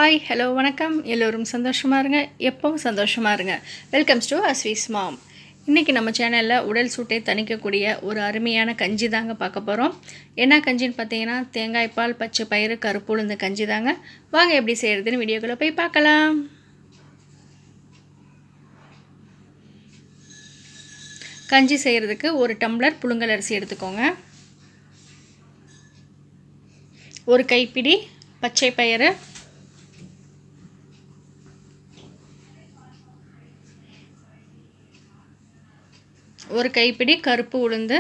Hi hello வணக்கம் எல்லோரும் சந்தோஷமாக இருங்க எப்பவும் சந்தோஷமாக இருங்க வெல்கம்ஸ் டு அஸ்வீஸ் மாம் இன்றைக்கி நம்ம சேனலில் உடல் சூட்டை தணிக்கக்கூடிய ஒரு அருமையான கஞ்சி தாங்க பார்க்க போகிறோம் என்ன கஞ்சின்னு பார்த்தீங்கன்னா தேங்காய் பால் பச்சை பயிறு கருப்பு உளுந்து கஞ்சி தாங்க வாங்க எப்படி செய்கிறதுன்னு வீடியோக்குள்ளே போய் பார்க்கலாம் கஞ்சி செய்கிறதுக்கு ஒரு டம்ளர் புழுங்கல் அரிசி எடுத்துக்கோங்க ஒரு கைப்பிடி பச்சை பயிறு ஒரு கைப்பிடி கருப்பு உளுந்து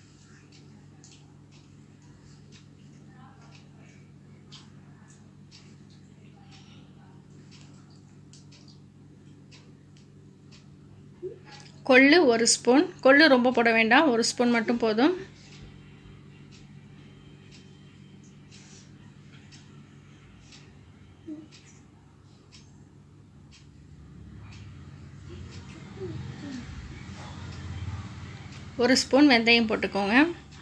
கொள்ளு ஒரு ஸ்பூன் கொள்ளு ரொம்ப போட வேண்டாம் ஒரு ஸ்பூன் மட்டும் போதும் ஒரு ஸ்பூன் வெந்தயம் போட்டுக்கோங்க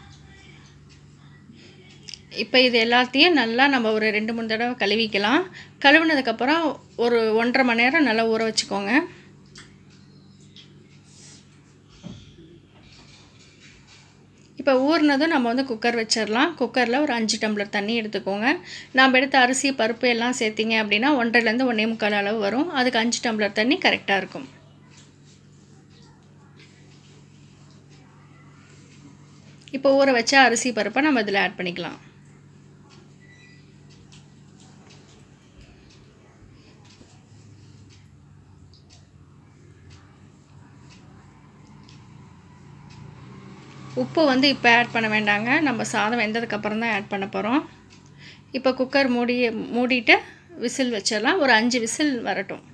இப்போ இது எல்லாத்தையும் நல்லா நம்ம ஒரு ரெண்டு மூணு தடவை கழுவிக்கலாம் கழுவினதுக்கப்புறம் ஒரு ஒன்றரை மணி நேரம் நல்லா ஊற வச்சுக்கோங்க இப்போ ஊறினதும் நம்ம வந்து குக்கர் வச்சிடலாம் குக்கரில் ஒரு அஞ்சு டம்ளர் தண்ணி எடுத்துக்கோங்க நம்ம எடுத்த அரிசி பருப்பு எல்லாம் சேர்த்திங்க அப்படின்னா ஒன்றரைலேருந்து ஒன்றே முக்கால் அளவு வரும் அதுக்கு அஞ்சு டம்ளர் தண்ணி கரெக்டாக இருக்கும் இப்போ ஊற வச்ச அரிசி பருப்பை நம்ம இதில் ஆட் பண்ணிக்கலாம் உப்பு வந்து இப்போ ஆட் பண்ண வேண்டாங்க நம்ம சாதம் வெந்ததுக்கப்புறம் தான் ஆட் பண்ண போகிறோம் இப்போ குக்கர் மூடி மூடிட்டு விசில் வச்சிடலாம் ஒரு அஞ்சு விசில் வரட்டும்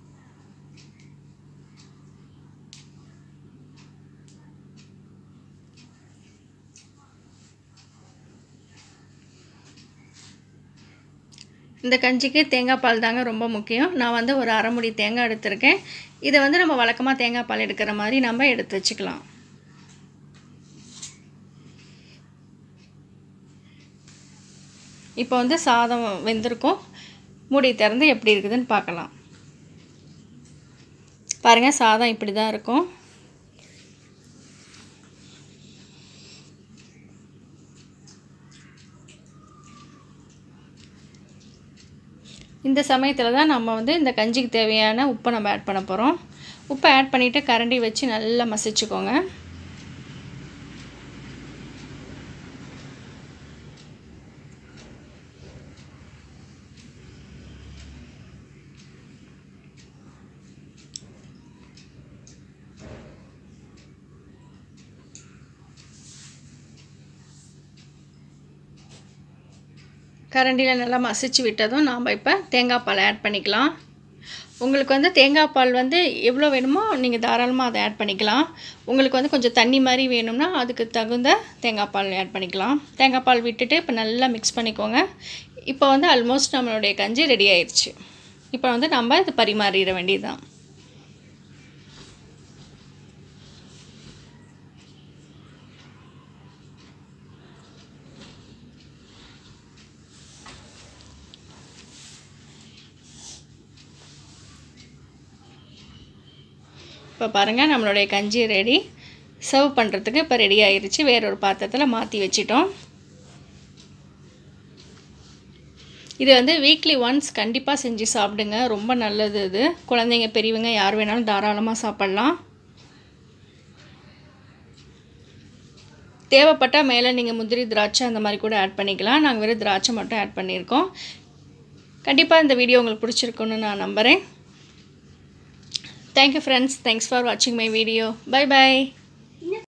இந்த கஞ்சிக்கு தேங்காய் பால் தாங்க ரொம்ப முக்கியம் நான் வந்து ஒரு அரை முடி தேங்காய் எடுத்திருக்கேன் இதை வந்து நம்ம வழக்கமாக தேங்காய் பால் எடுக்கிற மாதிரி நம்ம எடுத்து வச்சுக்கலாம் இப்போ வந்து சாதம் வெந்திருக்கும் மூடி திறந்து எப்படி இருக்குதுன்னு பார்க்கலாம் பாருங்கள் சாதம் இப்படி தான் இருக்கும் இந்த சமயத்தில் தான் நம்ம வந்து இந்த கஞ்சிக்கு தேவையான உப்பை நம்ம ஆட் பண்ண போகிறோம் உப்பை ஆட் பண்ணிவிட்டு கரண்டி வச்சு நல்லா மசிச்சுக்கோங்க கரண்டியில் நல்லா மசிச்சு விட்டதும் நாம் இப்போ தேங்காய் பால் ஆட் பண்ணிக்கலாம் உங்களுக்கு வந்து தேங்காய் பால் வந்து எவ்வளோ வேணுமோ நீங்கள் தாராளமாக அதை ஆட் பண்ணிக்கலாம் உங்களுக்கு வந்து கொஞ்சம் தண்ணி மாதிரி வேணும்னா அதுக்கு தகுந்த தேங்காய் பால் ஆட் பண்ணிக்கலாம் தேங்காய் பால் விட்டுட்டு இப்போ நல்லா மிக்ஸ் பண்ணிக்கோங்க இப்போ வந்து ஆல்மோஸ்ட் நம்மளுடைய கஞ்சி ரெடி ஆயிடுச்சு இப்போ வந்து நம்ம இது பரிமாறிட வேண்டியது தான் இப்போ பாருங்கள் நம்மளுடைய கஞ்சி ரெடி சர்வ் பண்ணுறதுக்கு இப்போ ரெடி ஆயிடுச்சு வேற ஒரு பாத்திரத்தில் மாற்றி வச்சிட்டோம் இது வந்து வீக்லி ஒன்ஸ் கண்டிப்பாக செஞ்சு சாப்பிடுங்க ரொம்ப நல்லது இது குழந்தைங்க பெரியவங்க யார் வேணாலும் தாராளமாக சாப்பிட்லாம் தேவைப்பட்டால் மேலே நீங்கள் முந்திரி திராட்சை அந்த மாதிரி கூட ஆட் பண்ணிக்கலாம் நாங்கள் வெறும் திராட்சை மட்டும் ஆட் பண்ணியிருக்கோம் கண்டிப்பாக இந்த வீடியோ உங்களுக்கு பிடிச்சிருக்குன்னு நான் நம்புகிறேன் Thank you friends. Thanks for watching my video. Bye bye.